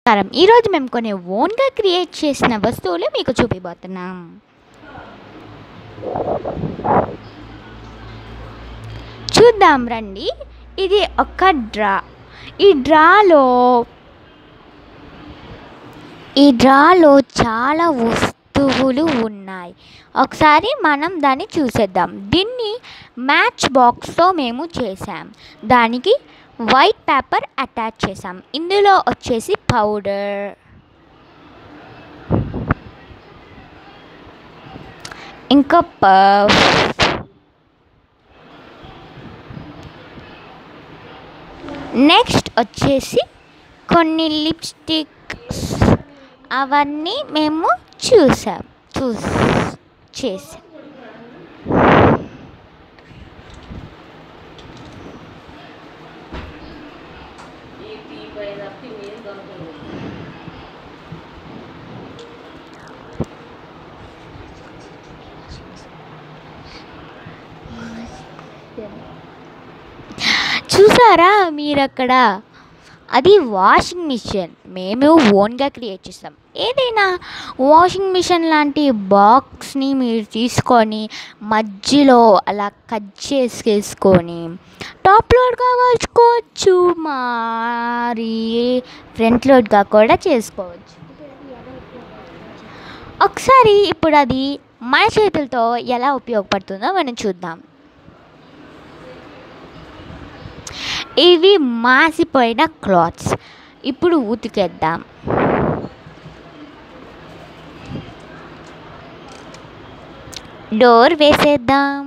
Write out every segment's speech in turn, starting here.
నమస్కారం ఈరోజు మేము కొన్ని ఓన్గా క్రియేట్ చేసిన వస్తువులు మీకు చూపిపోతున్నాం చూద్దాం రండి ఇది ఒక డ్రా ఈ డ్రాలో ఈ డ్రాలో చాలా వస్తువులు ఉన్నాయి ఒకసారి మనం దాన్ని చూసేద్దాం దీన్ని మ్యాచ్ బాక్స్తో మేము చేసాం దానికి వైట్ పేపర్ అటాచ్ చేసాం ఇందులో వచ్చేసి పౌడర్ ఇంకా పఫ్ నెక్స్ట్ వచ్చేసి కొన్ని లిప్స్టిక్స్ అవన్నీ మేము చూసాం చూస్ చేసాం చూసారా మీరు అక్కడ అది వాషింగ్ మిషన్ మేము ఓన్గా క్రియేట్ చేస్తాం ఏదైనా వాషింగ్ మిషన్ లాంటి బాక్స్ని మీరు తీసుకొని మధ్యలో అలా కట్ చేసేసుకొని టాప్ లోడ్గా వాడుకోవచ్చు మరి ఫ్రంట్ లోడ్గా కూడా చేసుకోవచ్చు ఒకసారి ఇప్పుడు అది మన చేతులతో ఎలా ఉపయోగపడుతుందో మనం చూద్దాం ఇవి మాసిపోయిన క్లాత్స్ ఇప్పుడు ఉతికేద్దాం డోర్ వేసేద్దాం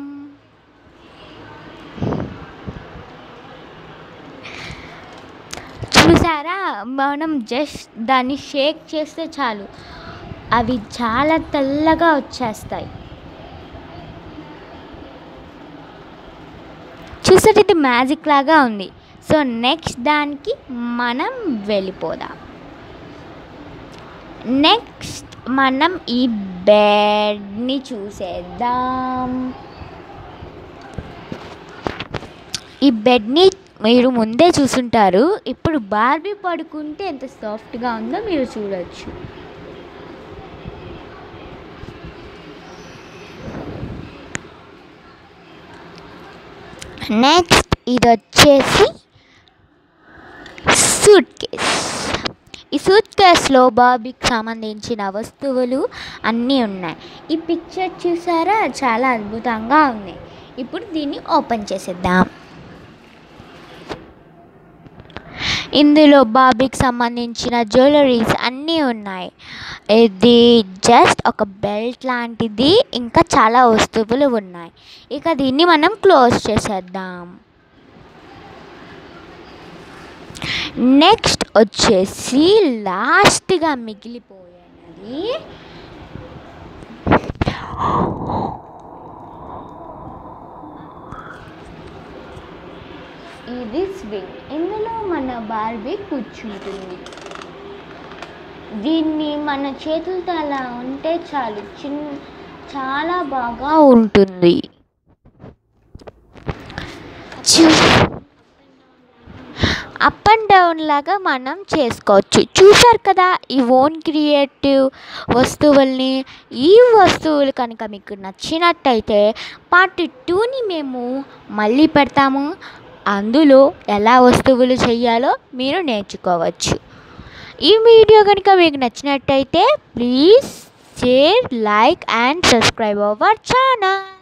చూసారా మనం జస్ట్ దాన్ని షేక్ చేస్తే చాలు అవి చాలా తెల్లగా వచ్చేస్తాయి చూసారు ఇది మ్యాజిక్ లాగా ఉంది సో నెక్స్ట్ దానికి మనం వెళ్ళిపోదాం నెక్స్ట్ మనం ఈ బెడ్ని చూసేద్దాం ఈ బెడ్ని మీరు ముందే చూసుంటారు ఇప్పుడు బార్బీ పడుకుంటే ఎంత సాఫ్ట్గా ఉందో మీరు చూడొచ్చు నెక్స్ట్ ఇది వచ్చేసి సూట్ కేస్ ఈ సూట్ కేస్లో బాబీకి సంబంధించిన వస్తువులు అన్నీ ఉన్నాయి ఈ పిక్చర్ చూసారా చాలా అద్భుతంగా ఉంది ఇప్పుడు దీన్ని ఓపెన్ చేసేద్దాం ఇందులో బాబీకి సంబంధించిన జ్యువెలరీస్ అన్నీ ఉన్నాయి ఇది జస్ట్ ఒక బెల్ట్ లాంటిది ఇంకా చాలా వస్తువులు ఉన్నాయి ఇక దీన్ని మనం క్లోజ్ చేసేద్దాం నెక్స్ట్ వచ్చేసి లాస్ట్గా మిగిలిపోయినది ఇది స్వింగ్ ఇందులో మన బార్బీ కూర్చుంటుంది దీన్ని మన చేతులతో అలా ఉంటే చాలు చిన్న చాలా బాగా ఉంటుంది అప్ అండ్ డౌన్ లాగా మనం చేసుకోవచ్చు చూసారు కదా ఈ ఓన్ క్రియేటివ్ వస్తువుల్ని ఈ వస్తువులు కనుక మీకు నచ్చినట్టయితే పార్ట్ టూని మేము మళ్ళీ పెడతాము అందులో ఎలా వస్తువులు చేయాలో మీరు నేర్చుకోవచ్చు ఈ వీడియో కనుక మీకు నచ్చినట్టయితే please share like and subscribe our channel